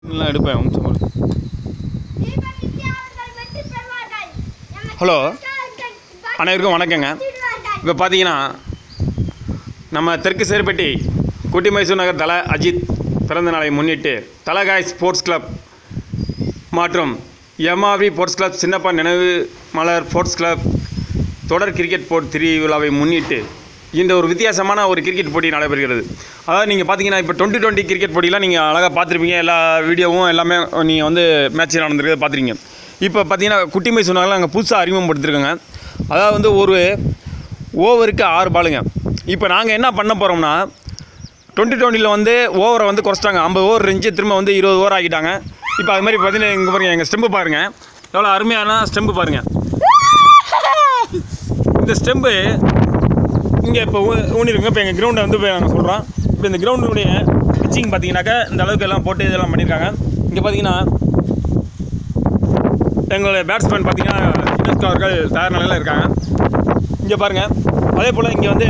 எல்லாம் எடுப்பேன் ஒரு நிமிஷம் இரு. ஹலோ அனைவருக்கும் வணக்கங்க இப்போ பார்த்தீங்கன்னா நம்ம தெற்கு சேருப்பட்டி குட்டி மைசூர் நகர் தல அஜித் பிறந்த நாளை முன்னிட்டு தலகாய் ஸ்போர்ட்ஸ் கிளப் மற்றும் எம்ஆவி ஸ்போர்ட்ஸ் கிளப் சின்னப்பா நினைவு மலர் ஸ்போர்ட்ஸ் கிளப் தொடர் கிரிக்கெட் போட் திருவிழாவை முன்னிட்டு இந்த ஒரு வித்தியாசமான ஒரு கிரிக்கெட் போட்டி நடைபெறுகிறது அதாவது நீங்கள் பார்த்தீங்கன்னா இப்போ டுவெண்ட்டி டுவெண்ட்டி கிரிக்கெட் போட்டிலாம் நீங்கள் அழகாக பார்த்துருப்பீங்க எல்லா வீடியோவும் எல்லாமே நீங்கள் வந்து மேட்ச் நடந்திருக்கிறத பார்த்துருக்கீங்க இப்போ பார்த்தீங்கன்னா குட்டி மை சொன்னாலும் அங்கே புதுசாக அறிமுகப்படுத்திருக்காங்க அதாவது வந்து ஒரு ஓவருக்கு ஆறு பாலுங்க இப்போ நாங்கள் என்ன பண்ண போகிறோம்னா டுவெண்ட்டி டுவெண்ட்டியில் வந்து ஓவரை வந்து குறைச்சிட்டாங்க ஐம்பது ஓவர் இருந்துச்சு திரும்ப வந்து இருபது ஓவர் ஆக்கிட்டாங்க இப்போ அது மாதிரி பார்த்தீங்கன்னா இங்கே பாருங்கள் எங்கள் ஸ்டெம்பு பாருங்கள் எவ்வளோ அருமையான ஸ்டெம்பு பாருங்கள் இந்த ஸ்டெம்பு இங்கே இப்போ ஊனிருக்குங்க இப்போ எங்கள் கிரவுண்டை வந்து இப்போ நாங்கள் சொல்கிறோம் இப்போ இந்த கிரவுண்டுடைய பிச்சிங் பார்த்தீங்கன்னாக்கா இந்த அளவுக்கு எல்லாம் போட்டு இதெல்லாம் பண்ணியிருக்காங்க இங்கே பார்த்தீங்கன்னா எங்களுடைய பேட்ஸ்மேன் பார்த்தீங்கன்னா இனஸ்கா அவர்கள் தயார் நிலையில் இருக்காங்க இங்கே பாருங்கள் அதே போல் இங்கே வந்து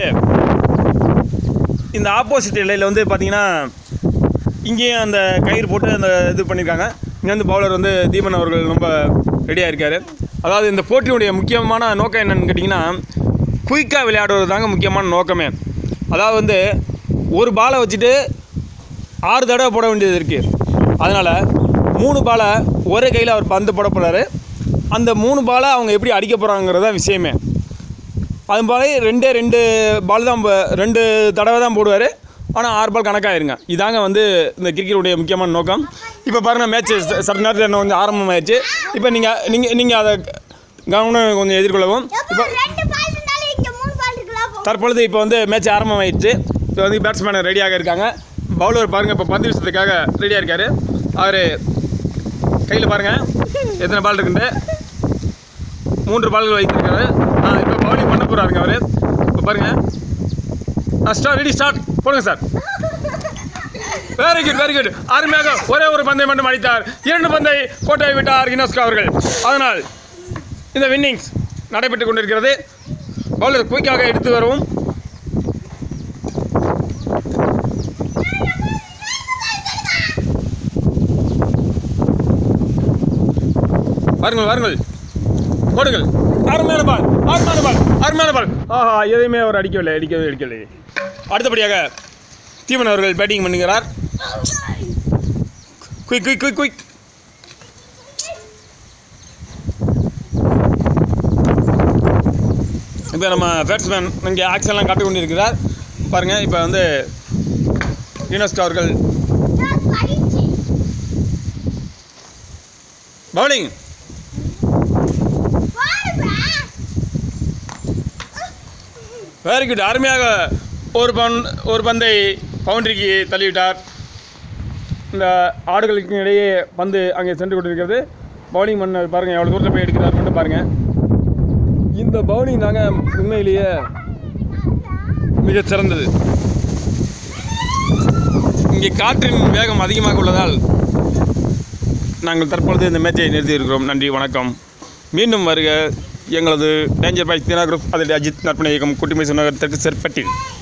இந்த ஆப்போசிட் எல்லையில் வந்து பார்த்தீங்கன்னா இங்கேயும் அந்த கயிறு போட்டு அந்த இது பண்ணியிருக்காங்க இங்கே வந்து பவுலர் வந்து தீபன் அவர்கள் ரொம்ப ரெடியாக இருக்கார் அதாவது இந்த போட்டியினுடைய முக்கியமான நோக்கம் என்னன்னு கேட்டிங்கன்னா குயிக்காக விளையாடுறது தாங்க முக்கியமான நோக்கமே அதாவது வந்து ஒரு பாலை வச்சுட்டு ஆறு தடவை போட வேண்டியது இருக்குது அதனால் மூணு பாலை ஒரே கையில் அவர் பந்து போட போகிறாரு அந்த மூணு பாலை அவங்க எப்படி அடிக்க போகிறாங்கிறது தான் விஷயமே அது போல ரெண்டே ரெண்டு பால் தான் ப- ரெண்டு தடவை தான் போடுவார் ஆனால் ஆறு பால் கணக்காயிருங்க இதாங்க வந்து இந்த கிரிக்கெட்டுடைய முக்கியமான நோக்கம் இப்போ பாருங்கள் மேட்ச் சற்று நேரத்தில் என்ன கொஞ்சம் ஆரம்பமாயிடுச்சு இப்போ நீங்கள் நீங்கள் நீங்கள் அதை கவனம் கொஞ்சம் எதிர்கொள்ளவும் இப்போ தற்பொழுது இப்போ வந்து மேட்ச் ஆரம்பமாயிடுச்சு இப்போ வந்து பேட்ஸ்மேன் ரெடியாக இருக்காங்க பவுலர் பாருங்கள் இப்போ பந்து வீசத்துக்காக ரெடியாக இருக்கார் அவர் கையில் பாருங்கள் எத்தனை பால் இருக்குன்ட்டு மூன்று பால்கள் வைத்திருக்காரு ஆ இப்போ பவுலிங் பண்ண போகிறாருங்க அவர் இப்போ பாருங்கள் ஆ ஸ்டார்ட் ரெடி ஸ்டார்ட் போடுங்க sir very good very good அருமையாக ஒரே ஒரு பந்தை மட்டும் அடித்தார் இரண்டு பந்தை கோட்டை விட்டார் இனஸ்கா அவர்கள் அதனால் இந்த வின்னிங்ஸ் நடைபெற்றுக் கொண்டிருக்கிறது பவுலர் குயிக்காக எடுத்து வரவும் வாருங்கள் வாருங்கள் போடுங்கள் அருமையான பால் அருமையான பால் அருமையான பால் ஆஹா எதையுமே அவர் அடிக்கவில்லை அடிக்கவே அடிக்கவில்லை அடுத்தபடியாக தீவன் அவர்கள் பேட்டிங் பண்ணுகிறார் குயிக் குயிக் குயிக் குயிக் இப்போ நம்ம பேட்ஸ்மேன் இங்கே ஆக்ஷன்லாம் காட்டி கொண்டிருக்கிறார் பாருங்கள் இப்போ வந்து யூனஸ்கா அவர்கள் பவுலிங் வெரி குட் அருமையாக ஒரு பவுன் ஒரு பந்தை பவுண்டரிக்கு தள்ளிவிட்டார் இந்த ஆடுகளுக்கு இடையே பந்து அங்கே சென்று கொண்டிருக்கிறது பவுலிங் பண்ண பாருங்கள் எவ்வளோ தூரத்தில் போய் எடுக்கிறார் மட்டும் பாருங்கள் இந்த பவுலிங் தாங்க உண்மையிலேயே மிகச் சிறந்தது இங்கே காற்றின் வேகம் அதிகமாக உள்ளதால் நாங்கள் தற்பொழுது இந்த மேட்சை நிறுத்தி இருக்கிறோம் நன்றி வணக்கம் மீண்டும் வருக எங்களது டேஞ்சர் பாய் தினா குரூப் அதில் அஜித் நற்பணி இயக்கம் குட்டிமை நகர் தெற்கு செற்பட்டில்